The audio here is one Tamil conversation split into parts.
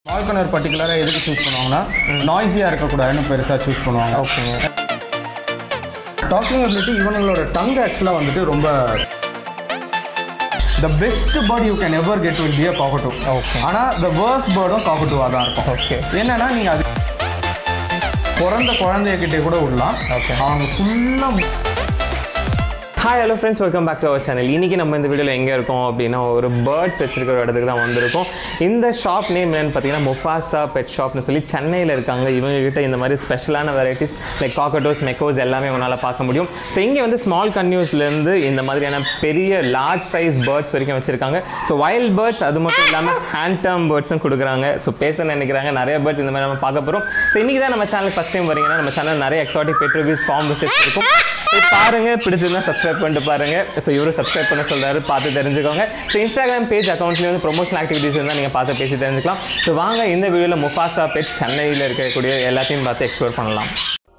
ஃபால்கனர் பர்டிகுலராக எதுக்கு சூஸ் பண்ணுவாங்கன்னா நாய்ஸியாக இருக்கக்கூடாதுன்னு பெருசாக சூஸ் பண்ணுவாங்க ஓகேங்க டாக்கிங் எபிலிட்டி இவங்களோட டங் ஆக்சுவலாக வந்துட்டு ரொம்ப the best bird you can ever get with dear cockatoo Okay. ஆனால் த வேர்ஸ்ட் பேர்டும் காக்கட்டூவாக தான் இருக்கும் Okay. என்னன்னா நீங்கள் அது பிறந்த குழந்தைகிட்டே கூட விடலாம் Okay. அவங்க ஃபுல்லாக hi hello friends welcome back to our channel இன்றைக்கி நம்ம இந்த வீடியோவில் எங்கே இருக்கோம் அப்படின்னா ஒரு பேர்ட்ஸ் வச்சிருக்கிற ஒரு இடத்துக்கு தான் வந்திருக்கோம் இந்த ஷாப் நேம் என்னன்னு பார்த்தீங்கன்னா முஃபாசா பெட் ஷாப்னு சொல்லி சென்னையில் இருக்காங்க இவங்க கிட்ட இந்த மாதிரி ஸ்பெஷலான வெரைட்டிஸ் லைக் காக்கட்டோஸ் மெக்கோஸ் எல்லாமே உங்களால் பார்க்க முடியும் ஸோ இங்கே வந்து ஸ்மால் கன்யூஸ்லேருந்து இந்த மாதிரியான பெரிய லார்ஜ் சைஸ் பேர்ட்ஸ் வரைக்கும் வச்சுருக்காங்க ஸோ வைல்ட் பேர்ட்ஸ் அது மட்டும் இல்லாமல் ஹேண்ட் டேர்ம் பேர்ட்ஸும் கொடுக்குறாங்க ஸோ பேச நினைக்கிறாங்க நிறைய பேர்ட்ஸ் இந்த மாதிரி நம்ம பார்க்க போகிறோம் ஸோ இன்றைக்கி தான் நம்ம சேனல் ஃபஸ்ட் டைம் வரீங்கன்னா நம்ம சேனல் நிறைய exotic pet reviews farm visits இருக்கும் போய் பாருங்க பிடிச்சிருந்தா சப்ஸ்கிரைப் பண்ணிட்டு பாருங்க ஸோ இவரும் சப்ஸ்கிரைப் பண்ண சொல்றாரு பார்த்து தெரிஞ்சுக்கோங்க ஸோ இன்ஸ்டாகிராம் பேஜ் அக்கௌண்ட்லேயே வந்து ப்ரொமோஷன் ஆக்டிவிட்டீஸ் இருந்தால் நீங்கள் பார்த்து பேசி தெரிஞ்சுக்கலாம் ஸோ வாங்க இந்த வீடியோவில் முஃபாசா பெட் சென்னையில் இருக்கக்கூடிய எல்லாத்தையும் பார்த்து எக்ஸ்ப்ளோர் பண்ணலாம்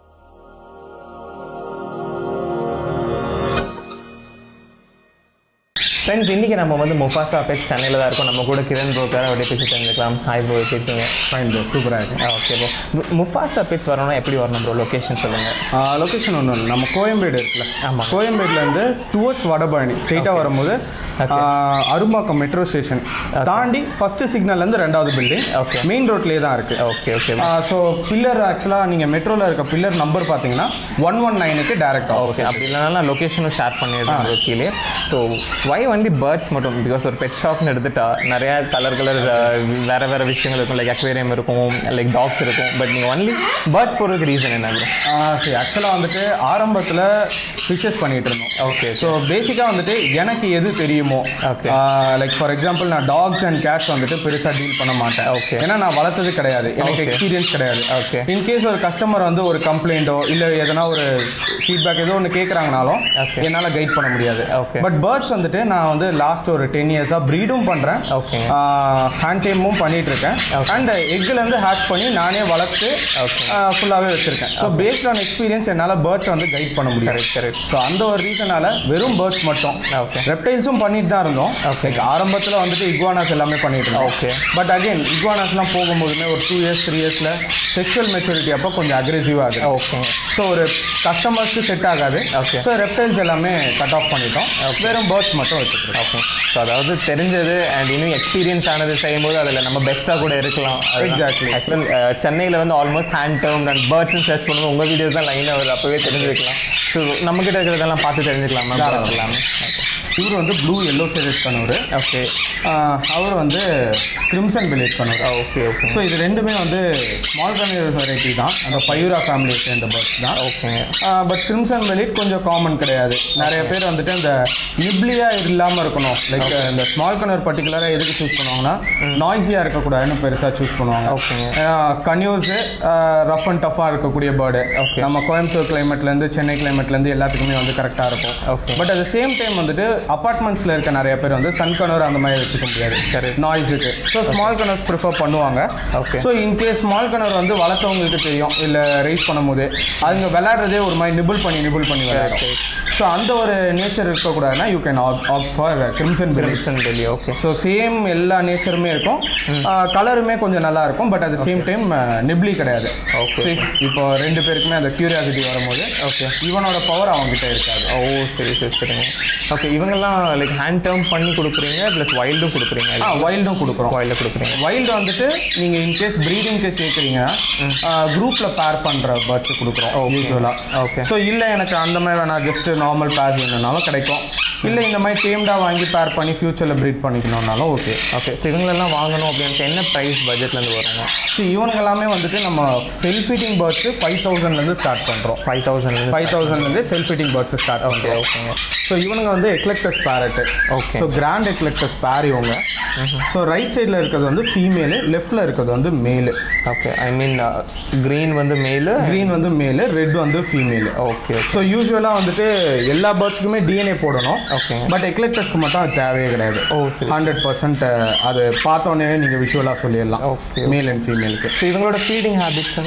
ஃப்ரெண்ட்ஸ் இன்றைக்கி நம்ம வந்து முஃபாசா பெட் சென்னையில் தான் இருக்கோம் நம்ம கூட கிரண் ப்ரோக்கர் அப்படியே பேசி தெரிஞ்சுக்கலாம் ஹாய் ப்ரோ எப்படி இருக்கீங்க ஃபைன் ப்ரோ சூப்பராக இருக்கு ஓகே ப்ரோ முஃபாசா பெட்ஸ் வரணும்னா எப்படி வரணும் ப்ரோ லொக்கேஷன் சொல்லுங்கள் லொக்கேஷன் ஒன்றும் இல்லை நம்ம கோயம்பேடு இருக்குல்ல ஆமா. கோயம்பேடுலேருந்து டுவர்ட்ஸ் வடபழனி ஸ்ட்ரெயிட்டாக வரும்போது ஆஹ், அரும்பாக்கம் மெட்ரோ ஸ்டேஷன் தாண்டி ஃபர்ஸ்ட் சிக்னல்லேருந்து ரெண்டாவது பில்டிங் Okay. மெயின் ரோட்லேயே தான் இருக்குது ஓகே ஓகே ஸோ பில்லர் ஆக்சுவலாக நீங்கள் மெட்ரோவில் இருக்க பில்லர் நம்பர் பார்த்தீங்கன்னா ஒன் ஒன் நைனுக்கு டேரக்ட் ஆகும் ஓகே அப்படி இல்லைனா நான் லொக்கேஷனும் ஷேர் பண்ணிடுறேன் bro கீழே ஸோ வை ஒன்லி பேர்ட்ஸ் மட்டும் பிகாஸ் ஒரு பெட் ஷாப்னு எடுத்துட்டா நிறைய கலர் கலர் வேற வேற விஷயங்கள் இருக்கும் லைக் அக்வேரியம் இருக்கும் லைக் டாக்ஸ் இருக்கும் பட் நீங்கள் ஒன்லி பேர்ட்ஸ் போகிறதுக்கு ரீசன் என்ன ப்ரோ சரி ஆக்சுவலாக வந்துட்டு ஆரம்பத்தில் ஃபிஷஸ் பண்ணிட்டு இருந்தோம் ஓகே ஸோ பேசிக்காக வந்துட்டு எனக்கு எது தெரியுமோ Okay. லைக் ஃபார் எக்ஸாம்பிள் நான் டாக்ஸ் அண்ட் கேட்ஸ் வந்துட்டு பெருசாக டீல் பண்ண மாட்டேன் Okay. ஏன்னா நான் வளர்த்தது கிடையாது எனக்கு Okay. எக்ஸ்பீரியன்ஸ் கிடையாது Okay. இன்கேஸ் ஒரு கஸ்டமர் வந்து ஒரு கம்ப்ளைண்ட்டோ இல்லை எதனா ஒரு ஃபீட்பேக் ஏதோ ஒன்று கேட்குறாங்கனாலும் Okay. என்னால் கைட் பண்ண முடியாது Okay. பட் பேர்ட்ஸ் வந்துட்டு நான் வந்து லாஸ்ட் ஒரு டென் இயர்ஸாக ப்ரீடும் பண்ணுறேன் Okay. ஹேண்ட் டேமும் பண்ணிட்டு இருக்கேன் Okay. அண்ட் எக்லேருந்து ஹேக் பண்ணி நானே வளர்த்து Okay. ஃபுல்லாகவே வச்சுருக்கேன் ஸோ பேஸ்ட் ஆன் எக்ஸ்பீரியன்ஸ் என்னால் பேர்ட்ஸ் வந்து கைட் பண்ண முடியும் கரெக்ட் கரெக்ட் ஸோ அந்த ஒரு ரீசனால வெறும் பேர்ட்ஸ் மட்டும் Okay. ரெப்டைல்ஸும் பண்ணிட்டு தான் இருந்தோம் Okay. லைக் ஆரம்பத்தில் வந்துட்டு இக்வானாஸ் எல்லாமே பண்ணிட்டு இருந்தோம் Okay. பட் அகைன் இக்வானாஸ்லாம் போகும்போதுமே ஒரு டூ இயர்ஸ் த்ரீ இயர்ஸில் செக்ஷுவல் மெச்சூரிட்டி அப்போ கொஞ்சம் அக்ரெசிவாக ஆகுது ஓகே ஸோ ஒரு கஸ்டமர்ஸ்க்கு செட் ஆகாது Okay. ஸோ ரெப்டைல்ஸ் எல்லாமே கட் ஆஃப் பண்ணிட்டோம் வெறும் பேர்ட்ஸ் மட்டும் வச்சுருக்கோம் ஓகே ஸோ அதாவது தெரிஞ்சது அண்ட் இன்னும் எக்ஸ்பீரியன்ஸ் ஆனது செய்யும்போது அதில் நம்ம பெஸ்ட்டாக கூட இருக்கலாம் Exactly. ஆக்சுவலாக சென்னையில் வந்து ஆல்மோஸ்ட் ஹேண்ட் டேர்ம் அண்ட் பேர்ட்ஸ்னு சர்ச் பண்ணும்போது உங்கள் வீடியோஸ் தான் லைனாக வருது அப்போவே தெரிஞ்சுக்கலாம் ஸோ நம்மக்கிட்ட இருக்கிறதெல்லாம் பார்த்து தெரிஞ்சுக்கலாமா தாராளம். எல்லாமே இவர் வந்து ப்ளூ எல்லோ சைடஸ் பண்ணவர் ஓகே அவர் வந்து கிரிம்சன் பிலேட் பண்ணவர் ஓகே ஓகே ஸோ இது ரெண்டுமே வந்து ஸ்மால் கன்வீர் வெரைட்டி தான் அந்த பயூரா ஃபேமிலியை சேர்ந்த பேர்ட்ஸ் தான் ஓகேங்க பட் கிரிம்சன் பெலிட் கொஞ்சம் காமன் கிடையாது நிறைய பேர் வந்துட்டு இந்த நிப்ளியாக இல்லாமல் இருக்கணும் லைக் இந்த ஸ்மால் கனர் பர்டிகுலராக எதுக்கு சூஸ் பண்ணுவாங்கன்னா நாய்ஸியாக இருக்கக்கூடாதுன்னு பெருசாக சூஸ் பண்ணுவாங்க ஓகேங்க கன்யூஸு ரஃப் அண்ட் டஃப்பாக இருக்கக்கூடிய பேர்டு Okay. நம்ம கோயம்புத்தூர் கிளைமேட்லேருந்து சென்னை கிளைமேட்லேருந்து எல்லாத்துக்குமே வந்து கரெக்டாக இருக்கும் Okay. But at same time வந்துட்டு அப்பார்ட்மெண்ட்ஸில் இருக்க நிறைய பேர் வந்து சன் கனர் அந்த மாதிரி வச்சுக்க முடியாது Correct. நாய்ஸுக்கு ஸோ ஸ்மால் கனர்ஸ் ப்ரிஃபர் பண்ணுவாங்க Okay. So in case small conure வந்து வளர்த்தவங்களுக்கு தெரியும் இல்லை ரைஸ் பண்ணும்போது அதுங்க விளையாடுறதே ஒரு மாதிரி நிபிள் பண்ணி நிபிள் பண்ணி விளையாடும் ஸோ அந்த ஒரு நேச்சர் இருக்கக்கூடாதுன்னா you can opt for crimson bellies crimson belly okay so same எல்லா நேச்சருமே இருக்கும் கலருமே கொஞ்சம் நல்லா இருக்கும் but at same time nippy கிடையாது Okay. See, இப்போ ரெண்டு பேருக்குமே அந்த கியூரியாசிட்டி வரும்போது ஓகே இவனோட பவர் அவங்ககிட்ட இருக்காது ஓ சரி சரி சரிங்க ஓகே இவங்கெல்லாம் லைக் ஹேண்ட் டேர்ம் பண்ணி கொடுக்குறீங்க ப்ளஸ் வைல்டும் கொடுக்குறீங்க ஆ வைல்டும் கொடுக்குறோம் வைல்டு கொடுக்குறீங்க வைல்டு வந்துட்டு நீங்கள் இன்கேஸ் ப்ரீடிங்க்கு கேட்குறீங்கன்னா குரூப்பில் பேர் பண்ணுற பேர்ட்ஸ் கொடுக்குறோம் யூஸ்வலாக Okay. ஸோ இல்லை எனக்கு அந்த மாதிரி வேணாம் ஜஸ்ட் நார்மல் பேர் வேணும்னாலும் கிடைக்கும் இல்லை இந்த மாதிரி டேம்டாக வாங்கி பேர் பண்ணி ஃப்யூச்சரில் ப்ரீட் பண்ணிக்கணும்னாலும் ஓகே ஓகே ஸோ இவங்களெல்லாம் வாங்கணும் அப்படின்ட்டு என்ன ப்ரைஸ் பட்ஜெட்லேருந்து வருங்க ஸோ இவங்க எல்லாமே வந்துட்டு நம்ம செல்ஃப் ஃபீட்டிங் பேர்ட்ஸு ஃபைவ் தௌசண்ட்லேருந்து ஸ்டார்ட் பண்ணுறோம் ஃபைவ் தௌசண்ட் ஃபைவ் தௌசண்ட்லேருந்து self feeding birds start okay பண்ணுறோம் ஓகேங்க ஸோ இவனுங்க வந்து eclectus parrot Okay. So grand eclectus pair இவங்க ஸோ ரைட் சைடில் இருக்கிறது வந்து ஃபீமேலு லெஃப்ட்டில் இருக்கிறது வந்து மேலு ஓகே ஐ மீன் க்ரீன் வந்து மேலு க்ரீன் வந்து மேலு ரெட் வந்து ஃபீமேலு ஓகே ஸோ யூஸ்வலாக வந்துட்டு எல்லா பேர்ட்ஸ்க்குமே டிஎன்ஏ போடணும் Okay. பட் எக்லெக்டஸ்க்கு மட்டும் அது தேவையே கிடையாது ஓ சரி ஹண்ட்ரட் பர்சன்ட் அது பார்த்தோன்னே நீங்கள் விஷுவலாக சொல்லிடலாம் Okay. மேல் அண்ட் ஃபீமேலுக்கு ஸோ இவங்களோட ஃபீடிங் ஹேபிட்ஸ்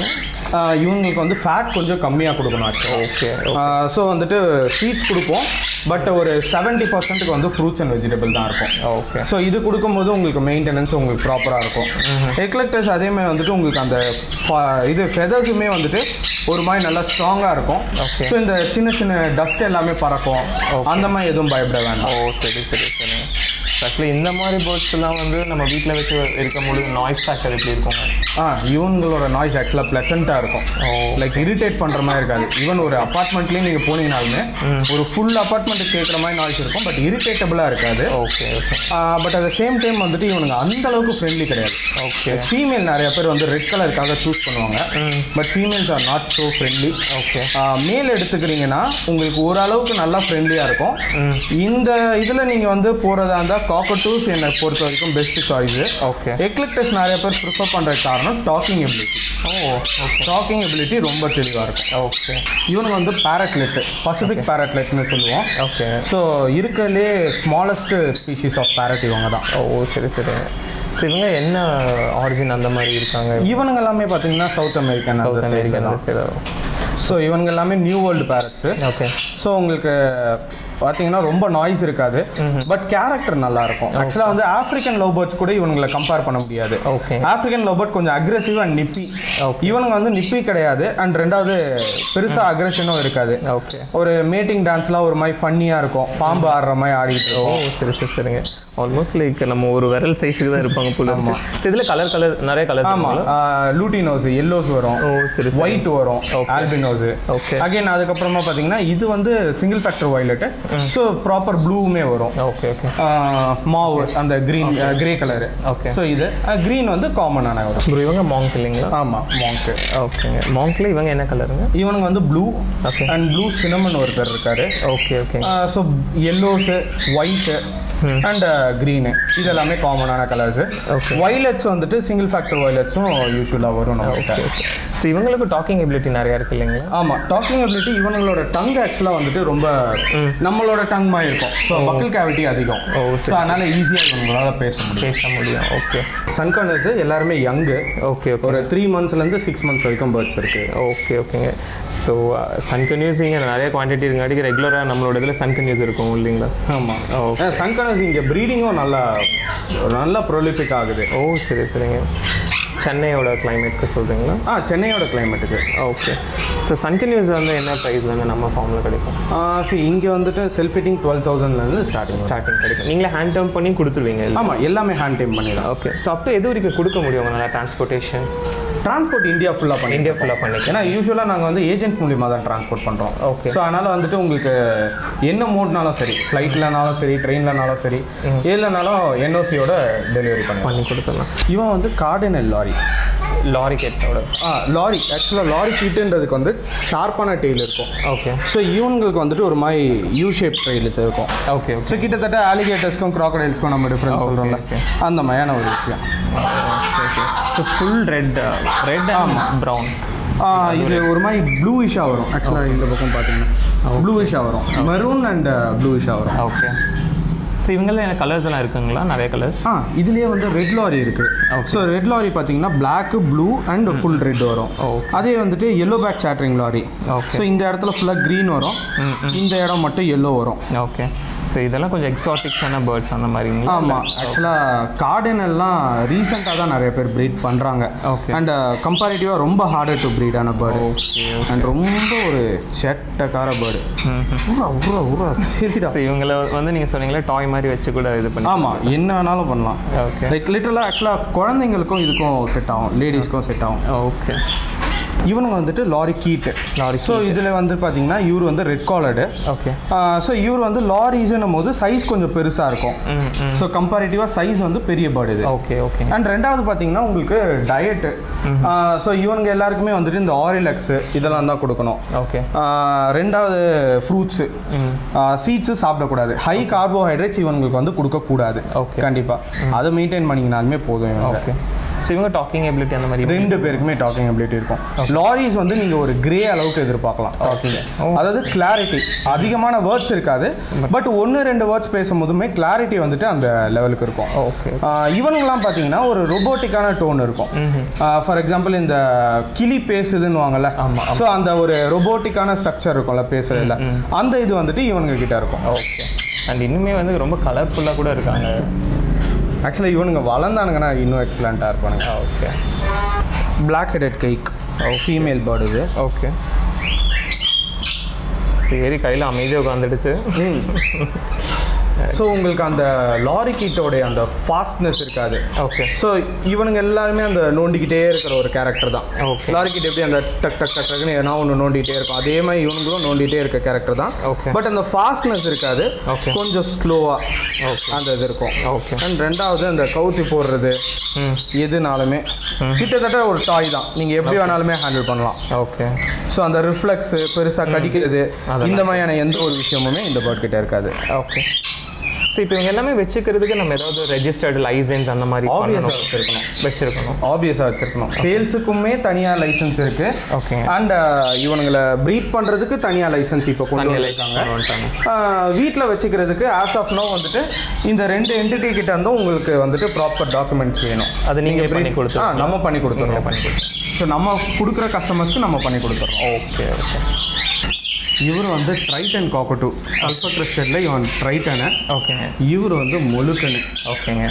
ஆஹ் இவங்களுக்கு வந்து ஃபேட் கொஞ்சம் கம்மியாக கொடுக்கணும் ஆக்சுவலாக ஓகே ஸோ வந்துட்டு ஸ்வீட்ஸ் கொடுப்போம் பட் ஒரு செவன்ட்டி பர்சன்ட்டுக்கு வந்து ஃப்ரூட்ஸ் அண்ட் வெஜிடபிள் தான் இருக்கும் ஓகே ஸோ இது கொடுக்கும்போது உங்களுக்கு மெயின்டெனன்ஸ் உங்களுக்கு ப்ராப்பராக இருக்கும் எக்லெக்டர்ஸ் அதேமாதிரி வந்துட்டு உங்களுக்கு அந்த ஃப- இது ஃபெதர்ஸுமே வந்துட்டு ஒரு மாதிரி நல்லா ஸ்ட்ராங்காக இருக்கும் Okay. ஸோ இந்த சின்ன சின்ன டஸ்ட் எல்லாமே பறக்கும் அந்த மாதிரி எதுவும் பயப்பட வேண்டாம் ஓ சரி சரி சரி ஆக்சுவலி இந்த மாதிரி பேர்ட்ஸ்லாம் வந்து நம்ம வீட்டில் வச்சு இருக்கும் பொழுது நாய்ஸ் ஃபேக்டர் எப்படி இருக்குங்க ஆ இவங்களோட நாய்ஸ் ஆக்சுவலாக ப்ளசண்ட்டாக இருக்கும் ஓ லைக் இரிட்டேட் பண்ணுற மாதிரி இருக்காது ஈவன் ஒரு அப்பார்ட்மெண்ட்லேயும் நீங்கள் போனீங்கனாலுமே ஒரு ஃபுல் அப்பார்ட்மெண்ட்டுக்கு கேட்குற மாதிரி நாய்ஸ் இருக்கும் பட் இரிட்டேட்டபுளாக இருக்காது okay okay but at same time வந்துட்டு இவனுங்க அந்த அளவுக்கு ஃப்ரெண்ட்லி கிடையாது ஓகே ஃபீமேல் நிறைய பேர் வந்து ரெட் கலருக்காக சூஸ் பண்ணுவாங்க hmm but females are not so friendly okay male எடுத்துக்கிறீங்கன்னா உங்களுக்கு ஓரளவுக்கு நல்லா ஃப்ரெண்ட்லியாக இருக்கும் ம் இந்த இதில் நீங்கள் வந்து போகிறதா இருந்தால் காக்கட்டூஸ் என்னை பொறுத்த வரைக்கும் பெஸ்ட் சாய்ஸு ஓகே எக்லிக்டஸ் நிறைய பேர் ப்ரிஃபர் பண்ணுற காரணம் talking ability oh okay talking ability ரொம்ப தெளிவாக இருக்கும் ஓகே இவனுக்கு வந்து பேரட்லெட் பசிபிக் பேரட்லெட்னு சொல்லுவோம் ஓகே ஸோ இருக்கிறதுலே ஸ்மாலஸ்ட் ஸ்பீஷீஸ் ஆஃப் பேரட் இவங்க தான் ஓ சரி சரி சரி இவங்க என்ன ஆரிஜின் அந்த மாதிரி இருக்காங்க இவனுங்க எல்லாமே பார்த்தீங்கன்னா சவுத் அமெரிக்கன் சவுத் அமெரிக்கன் சரி ஸோ இவங்க எல்லாமே new world parrots okay so உங்களுக்கு பார்த்தீங்கன்னா ரொம்ப நாய்ஸ் இருக்காது பட் கேரக்டர் நல்லா இருக்கும் ஆக்சுவலாக வந்து ஆஃப்ரிக்கன் லவ் பேர்ட்ஸ் கூட இவங்களை கம்பேர் பண்ண முடியாது ஓகே ஆஃப்ரிக்கன் லவ் பேர்ட் கொஞ்சம் அக்ரெசிவ் அண்ட் நிப்பி இவனுங்க வந்து நிப்பி கிடையாது அண்ட் ரெண்டாவது பெருசாக அக்ரெஷனும் இருக்காது ஓகே ஒரு மேட்டிங் டான்ஸ்லாம் ஒரு மாதிரி ஃபன்னியாக இருக்கும் பாம்பு ஆடுற மாதிரி ஆடிட்டு ஓ இருக்கும் சரி சரி சரிங்க ஆல்மோஸ்ட் லைக் நம்ம ஒரு விரல் சைஸுக்கு தான் இருப்பாங்க போல இருக்கு ஸோ இதில் கலர் கலர் நிறைய கலர் ஆமாம் லூட்டினோஸ் எல்லோஸ் வரும் ஓ சரி சரி ஒயிட் வரும் ஆல்பினோஸ் ஓகே அகைன் அதுக்கப்புறமா பார்த்தீங்கன்னா இது வந்து single factor violet so proper ப்ளூவுமே வரும் ஓகே ஓகே ஆஹ் மாவு அந்த green grey colour okay so இது க்ரீன் வந்து காமனான வரும் ப்ரோ இவங்க மாங்க் இல்லைங்களா ஆமாம் மாங்க்கு ஓகேங்க மாங்க்ல இவங்க என்ன கலருங்க இவனுக்கு வந்து blue okay and blue cinnamon ஒருத்தர் இருக்காரு okay okay so yellows white and green இது எல்லாமே காமனான கலர்ஸு Okay. வயலட்ஸ் வந்துட்டு சிங்கிள் ஃபேக்டர் வயலட்ஸும் யூஸ்வலாக வரும் நம்மகிட்ட ஸோ இவங்களுக்கு டாக்கிங் எபிலிட்டி நிறையா இருக்கு இல்லைங்களா ஆமாம் டாக்கிங் எபிலிட்டி இவங்களோட டங் ஆக்சுவலாக வந்துட்டு ரொம்ப நம்மளோட டங் மாதிரி இருக்கும் ஸோ பக்கல் கேவிட்டி அதிகம் ஓ, ஸோ அதனால ஈஸியாக இவங்களால பேச முடியும் பேச முடியும் ஓகே சன்கர்னர்ஸ் எல்லாருமே யங்கு ஓகே ஓகே ஒரு த்ரீ மந்த்ஸ்லேருந்து சிக்ஸ் மந்த்ஸ் வரைக்கும் பேர்ட்ஸ் இருக்குது ஓகே ஓகேங்க ஸோ சன் கன்யூஸ் இங்கே நிறைய குவான்டிட்டி இருக்காட்டி ரெகுலராக நம்மளோட இதில் சன் கன்யூஸ் இருக்கும் இல்லைங்களா ஆமாம் ஓ சன்கர்னர்ஸ் இங்கே ப்ரீடிங்கும் நல்லா நல்லா ப்ரொலிஃபிக் ஆகுது ஓ சரி சரிங்க சென்னையோட கிளைமேட்க்கு சொல்கிறீங்களா ஆ சென்னையோட கிளைமேட்டுக்கு ஓகே ஸோ சன் கன்யூஸ் வந்து என்ன ப்ரைஸ்லேருந்து நம்ம ஃபார்மில் கிடைக்கும் ஸோ இங்கே வந்துட்டு செல்ஃப் ஃபிட்டிங் டுவெல் தௌசண்ட்லேருந்து ஸ்டார்டிங் ஸ்டார்டிங் கிடைக்கும் நீங்களே ஹேண்ட் டர்ம் பண்ணி கொடுத்துருவீங்க இல்லை ஆமாம் எல்லாமே ஹேண்ட் டைம் பண்ணிடலாம் ஓகே ஸோ அப்போ எது வரைக்கும் கொடுக்க முடியும் உங்களால் டிரான்ஸ்போர்ட்டேஷன் டிரான்ஸ்போர்ட் இந்தியா ஃபுல்லாக பண்ணி இந்தியா ஃபுல்லாக பண்ணிக்கலாம் ஏன்னா யூஸ்வலாக நாங்கள் வந்து ஏஜென்ட் மூலியமாக தான் டிரான்ஸ்போர்ட் பண்ணுறோம் Okay. ஸோ அதனால் வந்துட்டு உங்களுக்கு என்ன மோட்னாலும் சரி ஃப்ளைட்லனாலும் சரி ட்ரெயின்லனாலும் சரி எதுலனாலும் என்ஓசியோட டெலிவரி பண்ணி பண்ணி கொடுத்துடலாம் இவன் வந்து கார்டினல் லாரி லாரி கேட்டோட ஆ லாரி ஆக்சுவலாக லாரி கீட்டுன்றதுக்கு வந்து ஷார்ப்பான டெய்ல் இருக்கும் ஓகே ஸோ இவங்களுக்கு வந்துட்டு ஒரு மாதிரி யூ ஷேப் ட்ரெயில்ஸ் இருக்கும் ஓகே ஸோ கிட்டத்தட்ட ஆலிகேட்டர்ஸ்க்கும் க்ராக்கடைல்ஸ்க்கும் நம்ம டிஃப்ரென்ஸ் Okay, சொல்கிறோம்ல okay. அந்த மாதிரியான ஒரு விஷயம் okay so full red red and brown ah, இது ஒரு மாதிரி ப்ளூயிஷாக வரும் ஆக்சுவலாக இந்த பக்கம் பார்த்தீங்கன்னா ப்ளூயிஷாக வரும் மெரூன் அண்ட் ப்ளூயிஷாக வரும் ஓகே ஸோ இவங்கள எனக்கு கலர்ஸ் எல்லாம் இருக்குங்களா நிறைய கலர்ஸ் ஆ இதுலேயே வந்து ரெட் லாரி இருக்கு ஸோ ரெட் லாரி பார்த்தீங்கன்னா black blue and full red வரும் Okay. அதே வந்துட்டு yellow back chattering lory okay so இந்த இடத்துல ஃபுல்லாக க்ரீன் வரும் ம் இந்த இடம் மட்டும் எல்லோ வரும் ஓகே ஸோ இதெல்லாம் கொஞ்சம் எக்ஸாட்டிக்ஸான பேர்ட்ஸ் அந்த மாதிரிங்களா ஆமாம் ஆக்சுவலாக கார்டினல்லாம் ரீசெண்டாக தான் நிறைய பேர் ப்ரீட் பண்ணுறாங்க Okay. அண்ட் கம்பேரிட்டிவாக ரொம்ப ஹார்டர் டு ப்ரீடான பேர்டு ஓகே அண்ட் ரொம்ப ஒரு செட்டக்கார பேர்டு உரா உரா உரா சரிடா ஸோ இவங்கள வந்து நீங்கள் சொன்னீங்களே டாய் மாதிரி வச்சு கூட இது பண்ணி ஆமாம் என்ன வேணாலும் பண்ணலாம் ஓகே லைக் லிட்டரலாக ஆக்சுவலாக குழந்தைங்களுக்கும் இதுக்கும் செட் ஆகும் லேடிஸ்க்கும் செட் ஆகும் ஓகே இவனுங்க வந்துட்டு லாரி கீட்டு லாரி ஸோ இதில் வந்து பார்த்தீங்கன்னா இவர் வந்து ரெட் காலர்டு ஓகே ஸோ இவர் வந்து லாரிஸ்ன்னும் போது சைஸ் கொஞ்சம் பெருசாக இருக்கும் ம் ம் ஸோ கம்பேரிட்டிவாக சைஸ் வந்து பெரிய பேர்டு இது ஓகே ஓகே அண்ட் ரெண்டாவது பார்த்தீங்கன்னா உங்களுக்கு டயட்டு ஸோ இவனுங்க எல்லாருக்குமே வந்துட்டு இந்த ஆரிலக்ஸு இதெல்லாம் தான் கொடுக்கணும் ஓகே ஆஹ் ரெண்டாவது ஃப்ரூட்ஸு ம் சீட்ஸு சாப்பிடக்கூடாது ஹை கார்போஹைட்ரேட்ஸ் இவங்களுக்கு வந்து கொடுக்கக்கூடாது Okay. கண்டிப்பாக அதை மெயின்டைன் பண்ணிங்கனாலுமே போதும் இவங்க ஓகே ஸோ இவங்க டாக்கிங் எபிலிட்டி அந்த மாதிரி ரெண்டு பேருக்குமே டாக்கிங் அபிலிட்டி இருக்கும் லாரிஸ் வந்து நீங்கள் ஒரு கிரே அளவுக்கு எதிர்பார்க்கலாம் டாக்கிங் அதாவது கிளாரிட்டி அதிகமான வேர்ட்ஸ் இருக்காது பட் ஒன்று ரெண்டு வேர்ட்ஸ் பேசும்போதுமே கிளாரிட்டி வந்துட்டு அந்த லெவலுக்கு இருக்கும் ஓகே ஆஹ் இவனுங்கெல்லாம் பார்த்தீங்கன்னா ஒரு ரொபோட்டிக்கான டோன் இருக்கும் ஃபார் எக்ஸாம்பிள் இந்த கிளி பேசுதுன்னு வாங்கல ஆமா, ஸோ அந்த ஒரு ரொபோட்டிக்கான ஸ்ட்ரக்சர் இருக்கும்ல பேசுறதுல அந்த இது வந்துட்டு இவனுங்க கிட்ட இருக்கும் ஓகே அண்ட் இன்னுமே வந்து ரொம்ப கலர்ஃபுல்லாக கூட இருக்காங்க ஆக்சுவலாக இவனுங்க வளர்ந்தானுங்கன்னா இன்னும் எக்ஸலண்ட்டாக இருப்பானுங்க okay black headed caique female bird இது ஓகே சரி கையில் அமைதியாக உட்காந்துடுச்சு ஸோ உங்களுக்கு அந்த லாரி கிட்டோடைய அந்த ஃபாஸ்ட்னஸ் இருக்காது ஓகே ஸோ இவனுங்க எல்லாருமே அந்த நோண்டிக்கிட்டே இருக்கிற ஒரு கேரக்டர் தான் Okay. லாரி கிட்ட எப்படி அந்த டக் டக் டக் டக்னு எதனா ஒன்று நோண்டிகிட்டே இருக்கும் அதே மாதிரி இவனுங்களும் நோண்டிகிட்டே இருக்க கேரக்டர் தான் Okay. பட் அந்த ஃபாஸ்ட்னஸ் இருக்காது Okay. கொஞ்சம் ஸ்லோவாக Okay. அந்த இது இருக்கும் ஓகே அண்ட் ரெண்டாவது அந்த கவுத்தி போடுறது ம் எதுனாலுமே கிட்டத்தட்ட ஒரு டாய் தான் நீங்கள் எப்படி வேணாலுமே ஹேண்டில் பண்ணலாம் ஓகே ஸோ அந்த ரிஃப்ளெக்ஸ் பெருசாக கடிக்கிறது இந்த மாதிரியான எந்த ஒரு விஷயமுமே இந்த பேர்ட் கிட்ட இருக்காது ஓகே ஸோ இப்போ இவங்க எல்லாமே வச்சுக்கிறதுக்கு நம்ம ஏதாவது ரெஜிஸ்டர்டு லைசன்ஸ் அந்த மாதிரி ஆப்வியஸாக பண்ணணும். வச்சிருக்கணும் வச்சிருக்கணும் ஆப்வியஸாக வச்சிருக்கணும் சேல்ஸுக்குமே தனியாக லைசன்ஸ் இருக்கு ஓகே அண்ட் இவனுங்களை ப்ரீட் பண்ணுறதுக்கு தனியாக லைசன்ஸ் இப்போ கொண்டு தனியாக வந்திருக்காங்க வந்துட்டாங்க வீட்டில் வச்சுக்கிறதுக்கு ஆஸ் ஆஃப் நோ வந்துட்டு இந்த ரெண்டு என்டிட்டி கிட்ட இருந்தும் உங்களுக்கு வந்துட்டு ப்ராப்பர் டாக்குமெண்ட்ஸ் வேணும் அது நீங்க பண்ணி ஆ கொடுத்து நம்ம பண்ணி கொடுத்துறோம் பண்ணி கொடுத்து ஸோ நம்ம கொடுக்குற கஸ்டமர்ஸ்க்கு நம்ம பண்ணி கொடுத்துறோம் ஓகே ஓகே இவர் வந்து ட்ரைட்டன் காக்கட்டு சல்ஃபர் கிறிஸ்டடில் இவன் ட்ரைட்டனு ஓகேங்க இவர் வந்து முழுக்கனு ஓகேங்க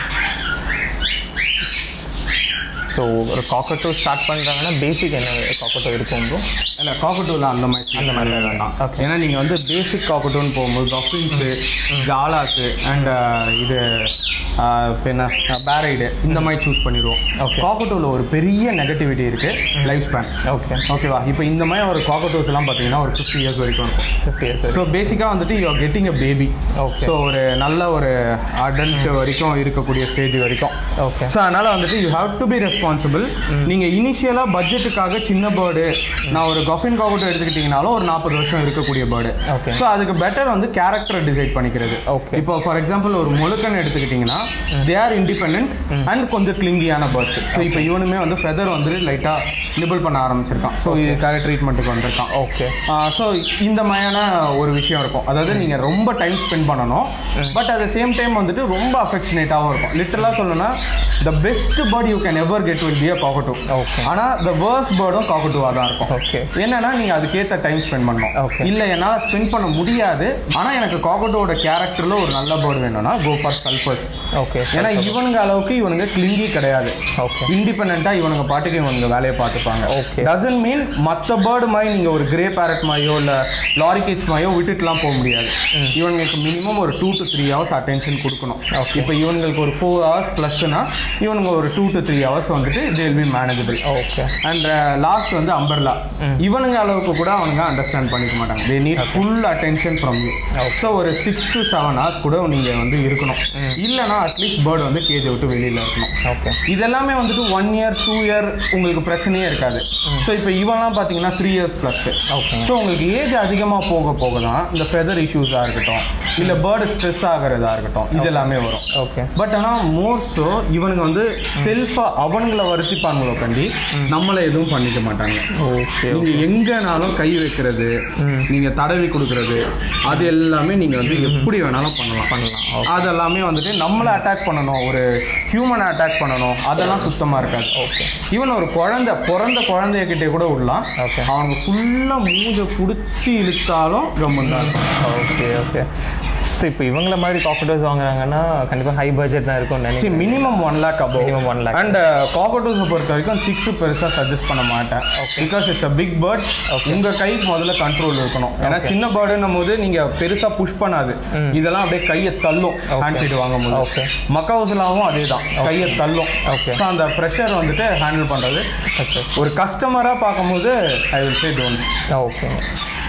ஸோ ஒரு காக்கட்டோ ஸ்டார்ட் பண்ணுறாங்கன்னா பேசிக் என்ன காக்கட்டோ இருக்கும் ப்ரோ இல்லை காக்கட்டூவில் அந்த மாதிரி அந்த மாதிரி வேண்டாம் Okay. ஏன்னா நீங்கள் வந்து பேசிக் காக்கட்டூன்னு போகும்போது கஃபின்ஸு ஜாலாக்கு அண்ட் இது ஆஹ், இப்ப என்ன பேரைடு இந்த மாதிரி சூஸ் பண்ணிடுவோம் Okay. காக்கட்டூவில் ஒரு பெரிய நெகட்டிவிட்டி இருக்குது லைஃப் ஸ்பேன் ஓகே ஓகேவா இப்போ இந்த மாதிரி ஒரு காக்கட்டூஸ் எல்லாம் பார்த்தீங்கன்னா ஒரு ஃபிஃப்டி இயர்ஸ் வரைக்கும் இருக்கும் ஃபிஃப்டி இயர்ஸ் ஸோ பேசிக்காக வந்துட்டு you are getting a baby Okay. So ஒரு நல்ல ஒரு அடல்ட் வரைக்கும் இருக்கக்கூடிய ஸ்டேஜ் வரைக்கும் ஓகே ஸோ அதனால் வந்துட்டு you have to be responsible நீங்கள் இனிஷியலாக பட்ஜெட்டுக்காக சின்ன பேர்டு நான் ஒரு கஃபின் காக்கட்டோ எடுத்துக்கிட்டிங்கனாலும் ஒரு நாற்பது வருஷம் இருக்கக்கூடிய பேர்டு Okay. ஸோ அதுக்கு பெட்டர் வந்து கேரக்டர் டிசைட் பண்ணிக்கிறது Okay. இப்போ ஃபார் எக்ஸாம்பிள் ஒரு முழுக்கன் எடுத்துக்கிட்டிங்கன்னா தே ஆர் இண்டிபெண்ட் அண்ட் கொஞ்சம் கிளிங்கியான பேர்ட்ஸ் ஸோ இப்போ இவனுமே வந்து ஃபெதர் வந்து லைட்டாக நிபிள் பண்ண ஆரம்பிச்சிருக்கான் ஸோ இதுக்காக ட்ரீட்மெண்ட்டுக்கு வந்திருக்கான் ஓகே ஸோ இந்த மாதிரியான ஒரு விஷயம் இருக்கும் அதாவது நீங்கள் ரொம்ப டைம் ஸ்பெண்ட் பண்ணணும் but at the same time வந்துட்டு ரொம்ப அஃபெக்ஷனேட்டாகவும் இருக்கும் லிட்டலாக சொல்லணும்னா the best bird you can ever get will be a cockatoo Okay. ஆனால் த வேர்ஸ்ட் பேர்டும் காக்கட்டூவாக தான் இருக்கும் ஓகே என்னன்னா நீங்கள் அதுக்கேற்ற டைம் ஸ்பெண்ட் பண்ணணும் Okay. இல்லை என்னால் ஸ்பெண்ட் பண்ண முடியாது ஆனால் எனக்கு காக்கட்டோட கேரக்டரில் ஒரு நல்ல பேர்டு வேணும்னா கோ ஃபார் சல்ஃபர்ஸ் ஓகே ஏன்னா இவனுங்க அளவுக்கு இவனுங்க கிளிங்கி கிடையாது ஓகே இண்டிபெண்ட்டாக இவனுங்க பாட்டுக்கு இவனுங்க வேலையை பார்த்துப்பாங்க Okay. டசன் மீன் மற்ற பேர்டு மாதிரி நீங்கள் ஒரு கிரே பேரட் மாதிரியோ இல்லை லாரி கேட்ச் மாதிரியோ விட்டுட்டுலாம் போக முடியாது இவனுங்களுக்கு மினிமம் ஒரு two to three hours attention கொடுக்கணும் இப்போ இவனுங்களுக்கு ஒரு ஃபோர் ஹவர்ஸ் ப்ளஸ்னா இவனுங்க ஒரு டூ டு த்ரீ ஹவர்ஸ் வந்துட்டு they'll be manageable okay and last வந்து அம்பர்லா இவனுங்க அளவுக்கு கூட அவனுங்க அண்டர்ஸ்டாண்ட் பண்ணிக்க மாட்டாங்க they need full attention from you so ஒரு சிக்ஸ் டு செவன் ஹவர்ஸ் கூட நீங்கள் வந்து இருக்கணும் இல்லைனா அட்லீஸ்ட் பேர்டு வந்து கேஜை விட்டு வெளியில் இருக்கணும் ஓகே இதெல்லாமே வந்துட்டு ஒன் இயர் டூ இயர் உங்களுக்கு பிரச்சனையே இருக்காது ஸோ இப்போ இவன்லாம் பார்த்தீங்கன்னா three years plus Okay. So உங்களுக்கு ஏஜ் அதிகமாக போக போக தான் இந்த ஃபெதர் இஷ்யூஸாக இருக்கட்டும் இல்லை பேர்டு ஸ்ட்ரெஸ் ஆகிறதா இருக்கட்டும் இது எல்லாமே வரும் ஓகே பட் ஆனால் மோர் ஸோ இவனுங்க வந்து செல்ஃபாக அவனுங்களை வருத்திப்பாங்களோ கண்டி நம்மளை எதுவும் பண்ணிக்க மாட்டாங்க ஓகே நீங்க எங்கனாலும் கை வைக்கிறது நீங்க தடவி கொடுக்கறது அது எல்லாமே நீங்க வந்து எப்படி வேணாலும் பண்ணலாம் பண்ணலாம் அதெல்லாமே வந்துட்டு நம்மளை அட்டாக் பண்ணணும் ஒரு ஹியூமனை அட்டாக் பண்ணணும் அதெல்லாம் சுத்தமா இருக்காது ஓகே ஈவன் ஒரு குழந்தை பிறந்த குழந்தைய கிட்டே கூட விடலாம் Okay. அவங்க ஃபுல்லா மூஞ்ச பிடிச்சி இழுத்தாலும் கம்மன் தான் இருக்கும் ஓகே ஓகே ஸோ இப்போ இவங்கள மாதிரி காக்கட்டோஸ் வாங்குறாங்கன்னா கண்டிப்பாக ஹை பட்ஜெட் தான் இருக்கும்னு நினைக்கிறேன் minimum one lakh above Minimum one lakh. And காக்கட்டூஸை பொறுத்த வரைக்கும் சிக்ஸ் பெருசாக சஜஸ்ட் பண்ண மாட்டேன் because it's a big bird உங்க கைக்கு முதல்ல கண்ட்ரோல் இருக்கணும் ஏன்னா சின்ன பேர்டுன்னும் போது நீங்க பெருசா புஷ் பண்ணாது இதெல்லாம் அப்படியே கையை தள்ளும் ஹேண்ட் ஃபீட் வாங்கும் போது Okay. மக்காவுஸ்லாவும் அதே தான் கையை தள்ளும் Okay. ஸோ அந்த ப்ரெஷர் வந்துட்டு ஹேண்டில் பண்றது ஓகே ஒரு கஸ்டமராக பார்க்கும்போது I will say don't okay so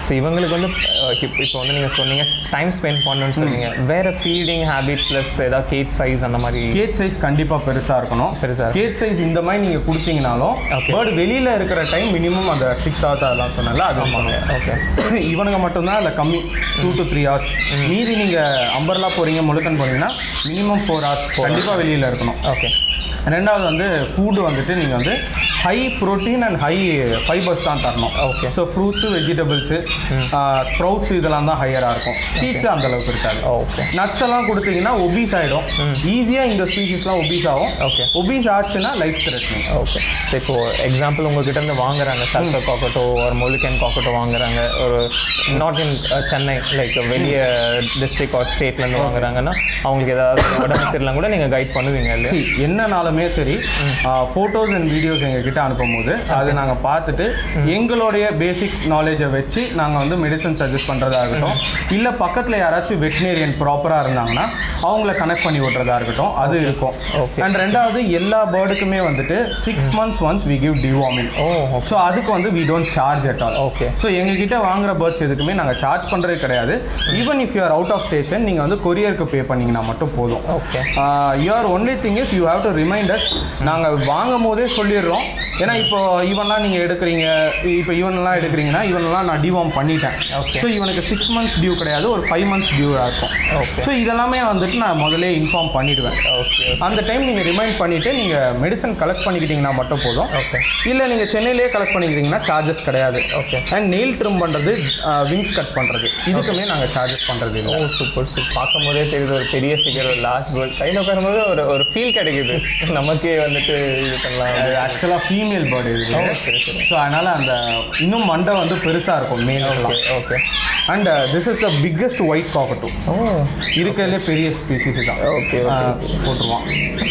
so இவங்களுக்கு வந்து இப்போ வந்து நீங்கள் சொன்னீங்க டைம் ஸ்பெண்ட் பண்ணணும்னு சொன்னீங்க வேறு ஃபீடிங் ஹேபிட் ப்ளஸ் ஏதாவது கேட் சைஸ் அந்த மாதிரி கேஜ் சைஸ் கண்டிப்பா பெருசா இருக்கணும் பெருசா கேஜ் சைஸ் இந்த மாதிரி நீங்க கொடுத்தீங்கனாலும் Okay. பேர்டு வெளியில இருக்கிற டைம் மினிமம் அந்த சிக்ஸ் ஹவர்ஸ் அதெல்லாம் சொன்னல அது பண்ணுவோம் ஓகே இவனுங்க மட்டும்தான் அதில் கம்மி டூ டு த்ரீ ஹவர்ஸ் மீதி நீங்கள் அம்பர்லா போகிறீங்க முழுக்கன் போனீங்கன்னா மினிமம் ஃபோர் ஹவர்ஸ் கண்டிப்பாக வெளியில் இருக்கணும் ஓகே ரெண்டாவது வந்து ஃபுட்டு வந்துட்டு நீங்கள் வந்து high protein and high fibres தான் தரணும் Okay. So fruits vegetables sprouts இதெல்லாம் தான் ஹையராக இருக்கும் சீட்ஸ் அந்த அளவுக்கு இருக்காது ஓகே நட்ஸ் எல்லாம் கொடுத்தீங்கன்னா ஒபீஸ் ஆகிடும் ஈஸியாக இந்த ஸ்பீஷிஸ்லாம் ஒபீஸ் ஆகும் Okay. ஒபீஸ் ஆச்சுன்னா லைஃப் த்ரெட்னிங் ஓகே ஸோ இப்போ எக்ஸாம்பிள் உங்ககிட்ட இருந்து வாங்குறாங்க சல்ஃபர் காக்கட்டோ ஒரு மொலிக்கன் காக்கட்டோ வாங்குறாங்க ஒரு நாட் இன் சென்னை லைக் வெளிய டிஸ்ட்ரிக்ட் ஆர் ஸ்டேட்லேருந்து வாங்குறாங்கன்னா அவங்களுக்கு ஏதாவது உடம்பு சரியில்லாம் கூட நீங்கள் கைட் பண்ணுவீங்க இல்லையா See, என்னனாலுமே சரி ஃபோட்டோஸ் அண்ட் வீடியோஸ் எங்ககிட்ட அனுப்பும்போது அது நாங்கள் பார்த்துட்டு எங்களுடைய பேசிக் நாலேஜை வச்சு நாங்கள் வந்து மெடிசன் சஜஸ்ட் பண்ணுறதா இருக்கட்டும் இல்லை பக்கத்தில் யாராச்சும் வெட்டினேரியன் ப்ராப்பராக இருந்தாங்கன்னா அவங்கள கனெக்ட் பண்ணி விட்றதா இருக்கட்டும் அது இருக்கும் Okay. அண்ட் ரெண்டாவது எல்லா பேர்டுக்குமே வந்துட்டு six months once we give deworm oh so அதுக்கு வந்து we don't charge at all Okay. So எங்ககிட்ட வாங்குற பேர்ட்ஸ் எதுக்குமே நாங்கள் சார்ஜ் பண்ணுறது கிடையாது even if you are out of station நீங்கள் வந்து கொரியருக்கு பே பண்ணீங்கன்னா மட்டும் போதும் okay your only thing is you have to reminders நாங்கள் வாங்கும் போதே சொல்லிடுறோம் ஏன்னா இப்போ இவன்லாம் நீங்கள் எடுக்கிறீங்க இப்போ இவனெல்லாம் எடுக்கிறீங்கன்னா இவனெல்லாம் நான் டிவார்ம் பண்ணிட்டேன் Okay. ஸோ இவனுக்கு சிக்ஸ் மந்த்ஸ் டியூ கிடையாது ஒரு ஃபைவ் மந்த்ஸ் டியூவாக இருக்கும் Okay. ஸோ இதெல்லாமே வந்துட்டு நான் முதல்ல இன்ஃபார்ம் பண்ணிடுவேன் ஓகே அந்த டைம் நீங்கள் ரிமைண்ட் பண்ணிவிட்டு நீங்கள் மெடிசன் கலெக்ட் பண்ணிக்கிட்டீங்கன்னா மட்டும் போதும் ஓகே இல்லை நீங்கள் சென்னையிலேயே கலெக்ட் பண்ணிக்கிறீங்கன்னா சார்ஜஸ் கிடையாது Okay. அண்ட் நெயில் ட்ரிம் பண்ணுறது விங்ஸ் கட் பண்ணுறது இதுக்குமே நாங்கள் சார்ஜஸ் பண்ணுறது இல்லை ஓ சூப்பர் சூப்பர் பார்க்கும் போதே தெரியுது ஒரு பெரிய ஃபிகர் ஒரு லாஸ்ட் பேர்ட் கையில் உட்காரும்போது ஒரு ஒரு ஃபீல் கிடைக்குது நமக்கே வந்துட்டு இது பண்ணலாம் அது ஆக்சுவலாக ஃபீமேல் பேர்டு ஓ, இது சரி சரி ஸோ அதனால் அந்த இன்னும் மண்டை வந்து பெருசாக இருக்கும் மேலாம் okay okay and this is the biggest white cockatoo oh இருக்கிறதுலே பெரிய ஸ்பீசிஸ் தான் Okay, ஆ, போட்டுருவான்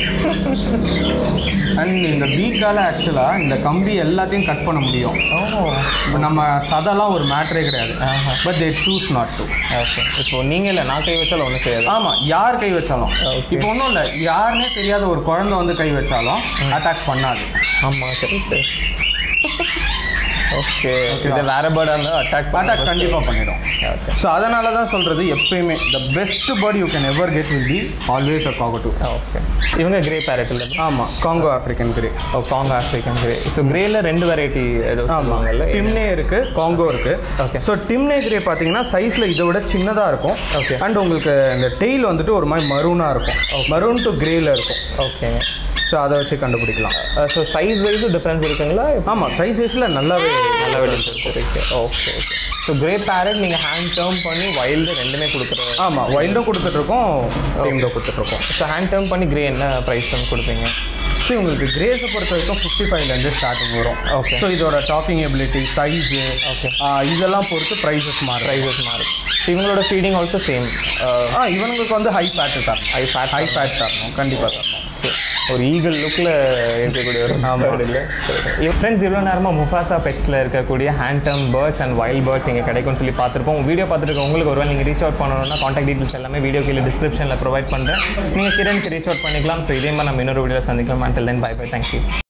அண்ட் இந்த பீக்கால ஆக்சுவலாக இந்த கம்பி எல்லாத்தையும் கட் பண்ண முடியும் ஓ இப்ப நம்ம சதெல்லாம் ஒரு மேட்டரே கிடையாது but they choose not to okay இப்போ நீங்கள் இல்லை நான் கை வச்சாலும் ஒன்றும் செய்யாது ஆமாம் யார் கை வச்சாலும் Okay. இப்போ ஒன்றும் இல்லை யாருன்னே தெரியாத ஒரு குழந்தை வந்து கை வச்சாலும் அட்டாக் பண்ணாது ஆமாம் சரி சரி ஓகே இது வேற பேர்டாக இருந்தால் அட்டாக் அட்டாக் கண்டிப்பாக பண்ணிடும் ஓகே ஸோ அதனால தான் சொல்கிறது எப்பயுமே the best bird you can ever get will be always a cockatoo okay இவங்க கிரே பேரட் இல்லை ஆமாம் Congo African grey oh Congo African grey so கிரேல ரெண்டு வெரைட்டி ஏதோ சொல்லுவாங்கல்ல டிம்னே இருக்கு காங்கோ இருக்கு Okay. ஸோ டிம்னே கிரே பார்த்தீங்கன்னா சைஸில் இதை விட சின்னதாக இருக்கும் Okay. அண்ட் உங்களுக்கு இந்த டெய்ல் வந்துட்டு ஒரு மாதிரி மரூனாக இருக்கும் மரூன் டு கிரேல இருக்கும் ஓகேங்க ஸோ அதை வச்சு கண்டுபிடிக்கலாம் ஸோ சைஸ் வைஸும் டிஃப்ரென்ஸ் இருக்குங்களா ஆமாம் சைஸ் வைஸில் நல்லாவே நல்ல டிஃப்ரென்ஸ் இருக்கு okay okay so grey parrot நீங்கள் ஹேண்ட் டேர்ம் பண்ணி வைல்டு ரெண்டுமே கொடுக்குறோம் ஆமாம் வைல்டும் கொடுத்துட்ருக்கோம் டீம்டும் கொடுத்துட்ருக்கோம் ஸோ ஹேண்ட் டேர்ம் பண்ணி கிரே என்ன ப்ரைஸ் வந்து கொடுப்பீங்க ஸோ உங்களுக்கு கிரேஸை பொறுத்த வரைக்கும் ஃபிஃப்டி ஃபைவ்லேருந்து ஸ்டார்டிங் வரும் Okay. ஸோ இதோட டாக்கிங் எபிலிட்டி சைஸு Okay. இதெல்லாம் பொறுத்து ப்ரைஸஸ் மாறும் ப்ரைஸஸ் மாறும் ஸோ இவங்களோட ஃபீடிங் ஆல்சோ சேம் ஆ இவங்களுக்கு வந்து ஹை ஃபேட் தரணும் ஹை ஃபேட் ஹை ஃபேட் தரணும் கண்டிப்பாக தரணும் ஒரு ஈகிள் லுக்கில் இருக்கக்கூடிய ஒரு பேர்டு இல்லை ஃப்ரெண்ட்ஸ் இவ்வளோ நேரமாக முஃபாசா பெட்ஸில் இருக்கக்கூடிய ஹேண்ட் டர்ம் பேர்ட்ஸ் அண்ட் வைல்ட் பேர்ட்ஸ் இங்கே கிடைக்கும்னு சொல்லி பார்த்துருப்போம் வீடியோ பார்த்துட்டு உங்களுக்கு ஒருவேளை நீங்கள் ரீச் அவுட் பண்ணணும்னா காண்டாக்ட் டீட்டெயில்ஸ் எல்லாமே வீடியோ கீழே டிஸ்கிரிப்ஷனில் ப்ரொவைட் பண்ணுறேன் நீங்கள் கிரண்க்கு ரீச் அவுட் பண்ணிக்கலாம் ஸோ இதே மாதிரி நம்ம இன்னொரு வீடியோ சந்திக்கலாம் until then bye bye thank you